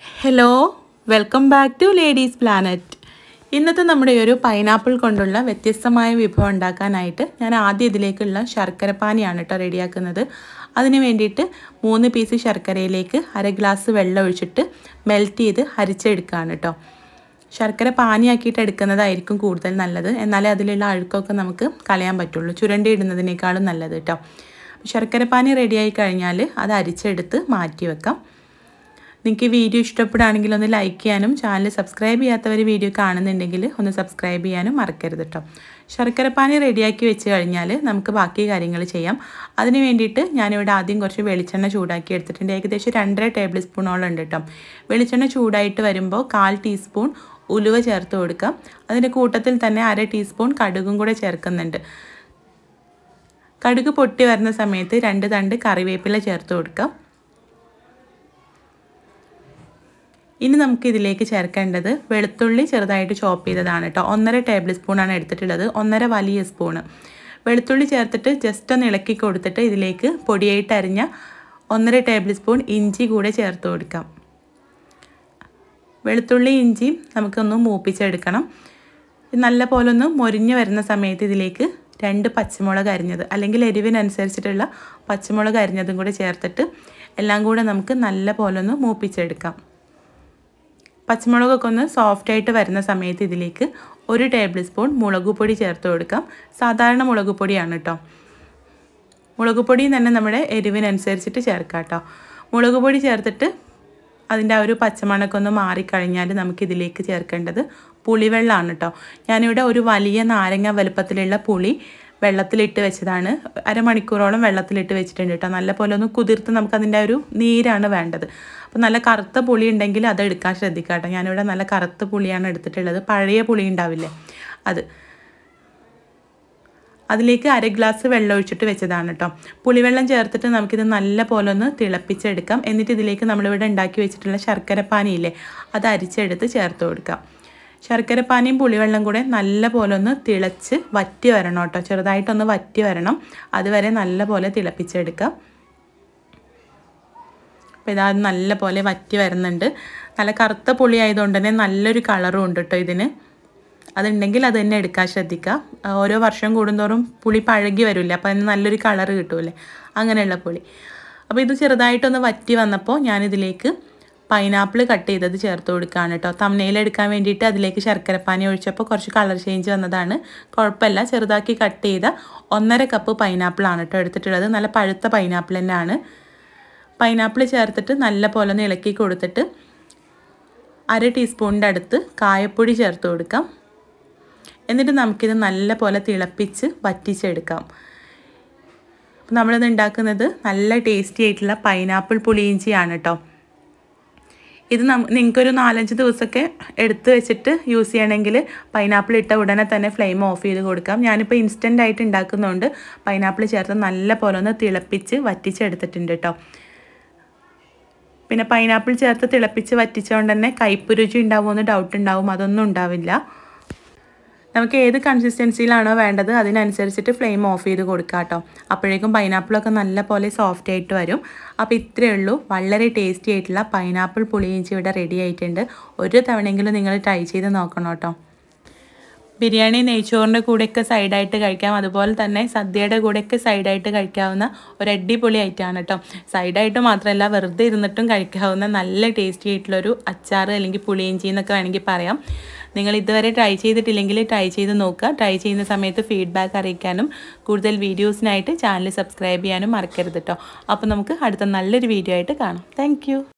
hello welcome back to ladies planet ഇന്നത്തെ നമ്മുടെ ഈ ഒരു പൈനാപ്പിൾ കൊണ്ടുള്ള വ്യത്യസ്തമായ വിഭവം ഉണ്ടാക്കാനായിട്ട് ഞാൻ ആദ്യം ഇതിലേക്കുള്ള ശർക്കരപ്പാനിയാണ് കേട്ടോ റെഡിയാക്കുന്നത് അതിന് വേണ്ടിയിട്ട് മൂന്ന് പീസ് ശർക്കരയിലേക്ക് അര ഗ്ലാസ് വെള്ളം ഒഴിച്ചിട്ട് മെൽറ്റ് ചെയ്ത് അരിച്ചെടുക്കുകയാണ് കേട്ടോ ശർക്കര പാനിയാക്കിയിട്ട് എടുക്കുന്നതായിരിക്കും കൂടുതൽ നല്ലത് എന്നാലേ അതിലുള്ള അഴുക്കൊക്കെ നമുക്ക് കളയാൻ പറ്റുള്ളൂ ചുരണ്ടി ഇടുന്നതിനേക്കാളും നല്ലത് കേട്ടോ ശർക്കര പാനി റെഡിയായി കഴിഞ്ഞാൽ അത് അരിച്ചെടുത്ത് മാറ്റി വെക്കാം നിങ്ങൾക്ക് ഈ വീഡിയോ ഇഷ്ടപ്പെടുകയാണെങ്കിൽ ഒന്ന് ലൈക്ക് ചെയ്യാനും ചാനൽ സബ്സ്ക്രൈബ് ചെയ്യാത്തവർ വീഡിയോ കാണുന്നുണ്ടെങ്കിൽ ഒന്ന് സബ്സ്ക്രൈബ് ചെയ്യാനും മറക്കരുത് കേട്ടോ ശർക്കരപ്പാനി റെഡിയാക്കി വെച്ച് കഴിഞ്ഞാൽ നമുക്ക് ബാക്കി കാര്യങ്ങൾ ചെയ്യാം അതിന് വേണ്ടിയിട്ട് ഞാനിവിടെ ആദ്യം കുറച്ച് വെളിച്ചെണ്ണ ചൂടാക്കി എടുത്തിട്ടുണ്ട് ഏകദേശം രണ്ടര ടേബിൾ സ്പൂണോളം ഉണ്ട് കേട്ടോ വെളിച്ചെണ്ണ ചൂടായിട്ട് വരുമ്പോൾ കാൽ ടീസ്പൂൺ ഉലുവ ചേർത്ത് കൊടുക്കാം അതിൻ്റെ കൂട്ടത്തിൽ തന്നെ അര ടീസ്പൂൺ കടുകും കൂടെ ചേർക്കുന്നുണ്ട് കടുക് പൊട്ടി വരുന്ന സമയത്ത് രണ്ട് തണ്ട് കറിവേപ്പില ചേർത്ത് കൊടുക്കാം ഇനി നമുക്ക് ഇതിലേക്ക് ചേർക്കേണ്ടത് വെളുത്തുള്ളി ചെറുതായിട്ട് ചോപ്പ് ചെയ്തതാണ് കേട്ടോ ഒന്നര ടേബിൾ സ്പൂണാണ് എടുത്തിട്ടുള്ളത് ഒന്നര വലിയ സ്പൂണ് വെളുത്തുള്ളി ചേർത്തിട്ട് ജസ്റ്റ് ഒന്ന് ഇളക്കി കൊടുത്തിട്ട് ഇതിലേക്ക് പൊടിയായിട്ട് അരിഞ്ഞ ഒന്നര ടേബിൾ സ്പൂൺ ഇഞ്ചി കൂടെ ചേർത്ത് കൊടുക്കാം വെളുത്തുള്ളി ഇഞ്ചിയും നമുക്കൊന്ന് മൂപ്പിച്ചെടുക്കണം നല്ല പോലെ ഒന്ന് മൊരിഞ്ഞ് വരുന്ന സമയത്ത് ഇതിലേക്ക് രണ്ട് പച്ചമുളക് അരിഞ്ഞത് അല്ലെങ്കിൽ എരിവിനനുസരിച്ചിട്ടുള്ള പച്ചമുളക് അരിഞ്ഞതും കൂടെ ചേർത്തിട്ട് എല്ലാം കൂടെ നമുക്ക് നല്ല പോലെ ഒന്ന് മൂപ്പിച്ചെടുക്കാം പച്ചമുളകൊക്കെ ഒന്ന് സോഫ്റ്റായിട്ട് വരുന്ന സമയത്ത് ഇതിലേക്ക് ഒരു ടേബിൾ സ്പൂൺ മുളക് പൊടി ചേർത്ത് കൊടുക്കാം സാധാരണ മുളക് പൊടിയാണ് കേട്ടോ മുളക് പൊടി തന്നെ നമ്മുടെ എരിവിനനുസരിച്ചിട്ട് ചേർക്കാം കേട്ടോ മുളക് പൊടി ചേർത്തിട്ട് അതിൻ്റെ ആ ഒരു പച്ചമണക്കം ഒന്ന് മാറിക്കഴിഞ്ഞാൽ നമുക്കിതിലേക്ക് ചേർക്കേണ്ടത് പുളിവെള്ളമാണ് കേട്ടോ ഞാനിവിടെ ഒരു വലിയ നാരങ്ങ വലുപ്പത്തിലുള്ള പുളി വെള്ളത്തിലിട്ട് വെച്ചതാണ് അരമണിക്കൂറോളം വെള്ളത്തിലിട്ട് വെച്ചിട്ടുണ്ട് കേട്ടോ നല്ല പോലെ ഒന്ന് കുതിർത്ത് നമുക്ക് അതിൻ്റെ ഒരു നീരാണ് വേണ്ടത് അപ്പോൾ നല്ല കറുത്ത പുളി ഉണ്ടെങ്കിൽ അത് എടുക്കാൻ ശ്രദ്ധിക്കുക കേട്ടോ ഞാനിവിടെ നല്ല കറുത്ത പുളിയാണ് എടുത്തിട്ടുള്ളത് പഴയ പുളി ഉണ്ടാവില്ലേ അത് അതിലേക്ക് അര ഗ്ലാസ് വെള്ളം ഒഴിച്ചിട്ട് വെച്ചതാണ് കേട്ടോ പുളിവെള്ളം ചേർത്തിട്ട് നമുക്കിത് നല്ല പോലെ ഒന്ന് തിളപ്പിച്ചെടുക്കാം എന്നിട്ട് ഇതിലേക്ക് നമ്മളിവിടെ ഉണ്ടാക്കി വെച്ചിട്ടുള്ള ശർക്കരപ്പാനിയില്ലേ അത് അരിച്ചെടുത്ത് ചേർത്ത് കൊടുക്കാം ശർക്കരപ്പാനിയും പുളിവെള്ളം കൂടെ നല്ല പോലെ ഒന്ന് തിളച്ച് വറ്റി വരണം കേട്ടോ ചെറുതായിട്ടൊന്ന് വറ്റി വരണം അതുവരെ നല്ല പോലെ തിളപ്പിച്ചെടുക്കാം അപ്പോൾ ഇതാ നല്ല പോലെ വറ്റി വരുന്നുണ്ട് നല്ല കറുത്ത പുളി ആയതുകൊണ്ട് തന്നെ നല്ലൊരു കളറും ഉണ്ട് കേട്ടോ ഇതിന് അതുണ്ടെങ്കിൽ അത് തന്നെ എടുക്കാൻ ശ്രദ്ധിക്കുക ഓരോ വർഷം കൂടുന്തോറും പുളി പഴകി വരില്ലേ അപ്പോൾ അതിന് നല്ലൊരു കളറ് കിട്ടുമല്ലേ അങ്ങനെയുള്ള പുളി അപ്പോൾ ഇത് ചെറുതായിട്ടൊന്ന് വറ്റി വന്നപ്പോൾ ഞാനിതിലേക്ക് പൈനാപ്പിൾ കട്ട് ചെയ്തത് ചേർത്ത് കൊടുക്കുകയാണ് കേട്ടോ തമ്മനയിൽ എടുക്കാൻ വേണ്ടിയിട്ട് അതിലേക്ക് ശർക്കരപ്പാനി ഒഴിച്ചപ്പോൾ കുറച്ച് കളർ ചേഞ്ച് വന്നതാണ് കുഴപ്പമില്ല ചെറുതാക്കി കട്ട് ചെയ്ത ഒന്നര കപ്പ് പൈനാപ്പിളാണ് കേട്ടോ എടുത്തിട്ടുള്ളത് നല്ല പഴുത്ത പൈനാപ്പിൾ തന്നെയാണ് പൈനാപ്പിൾ ചേർത്തിട്ട് നല്ല പോലെ ഒന്ന് ഇളക്കി കൊടുത്തിട്ട് അര ടീസ്പൂണിൻ്റെ അടുത്ത് കായപ്പൊടി ചേർത്ത് കൊടുക്കാം എന്നിട്ട് നമുക്കിത് നല്ല പോലെ തിളപ്പിച്ച് വറ്റിച്ചെടുക്കാം നമ്മളിത് ഉണ്ടാക്കുന്നത് നല്ല ടേസ്റ്റി ആയിട്ടുള്ള പൈനാപ്പിൾ പുളിയിഞ്ചിയാണ് കേട്ടോ ഇത് നം നിങ്ങൾക്കൊരു നാലഞ്ച് ദിവസമൊക്കെ എടുത്ത് വെച്ചിട്ട് യൂസ് ചെയ്യണമെങ്കിൽ പൈനാപ്പിൾ ഇട്ട ഉടനെ തന്നെ ഫ്ലെയിം ഓഫ് ചെയ്ത് കൊടുക്കാം ഞാനിപ്പോൾ ഇൻസ്റ്റൻ്റ് ആയിട്ട് ഉണ്ടാക്കുന്നതുകൊണ്ട് പൈനാപ്പിൾ ചേർത്ത് നല്ല പോലെ ഒന്ന് തിളപ്പിച്ച് വറ്റിച്ചെടുത്തിട്ടുണ്ട് കേട്ടോ പിന്നെ പൈനാപ്പിൾ ചേർത്ത് തിളപ്പിച്ച് വറ്റിച്ചുകൊണ്ട് തന്നെ കയ്പ്പ് രുചി ഉണ്ടാവുമെന്ന് ഡൗട്ട് ഉണ്ടാവും അതൊന്നും ഉണ്ടാവില്ല നമുക്ക് ഏത് കൺസിസ്റ്റൻസിയിലാണോ വേണ്ടത് അതിനനുസരിച്ചിട്ട് ഫ്ലെയിം ഓഫ് ചെയ്ത് കൊടുക്കുക കേട്ടോ അപ്പോഴേക്കും പൈനാപ്പിളൊക്കെ നല്ല പോലെ സോഫ്റ്റ് ആയിട്ട് വരും അപ്പോൾ ഇത്രയേ ഉള്ളൂ വളരെ ടേസ്റ്റി ആയിട്ടുള്ള പൈനാപ്പിൾ പുളിയിഞ്ചി ഇവിടെ റെഡി ആയിട്ടുണ്ട് ഒരു തവണയെങ്കിലും നിങ്ങൾ ട്രൈ ചെയ്ത് നോക്കണം കേട്ടോ ബിരിയാണി നെയ്ച്ചോറിൻ്റെ കൂടെയൊക്കെ സൈഡായിട്ട് കഴിക്കാം അതുപോലെ തന്നെ സദ്യയുടെ കൂടെയൊക്കെ സൈഡായിട്ട് കഴിക്കാവുന്ന ഒരു അടിപൊളി ഐറ്റമാണ് കേട്ടോ സൈഡായിട്ട് മാത്രമല്ല വെറുതെ ഇരുന്നിട്ടും കഴിക്കാവുന്ന നല്ല ടേസ്റ്റി ആയിട്ടുള്ളൊരു അച്ചാർ അല്ലെങ്കിൽ പുളിയിഞ്ചി എന്നൊക്കെ വേണമെങ്കിൽ പറയാം നിങ്ങൾ ഇതുവരെ ട്രൈ ചെയ്തിട്ടില്ലെങ്കിൽ ട്രൈ ചെയ്ത് നോക്കുക ട്രൈ ചെയ്യുന്ന സമയത്ത് ഫീഡ്ബാക്ക് അറിയിക്കാനും കൂടുതൽ വീഡിയോസിനായിട്ട് ചാനൽ സബ്സ്ക്രൈബ് ചെയ്യാനും മറക്കരുത് കേട്ടോ അപ്പോൾ നമുക്ക് അടുത്ത നല്ലൊരു വീഡിയോ ആയിട്ട് കാണാം താങ്ക്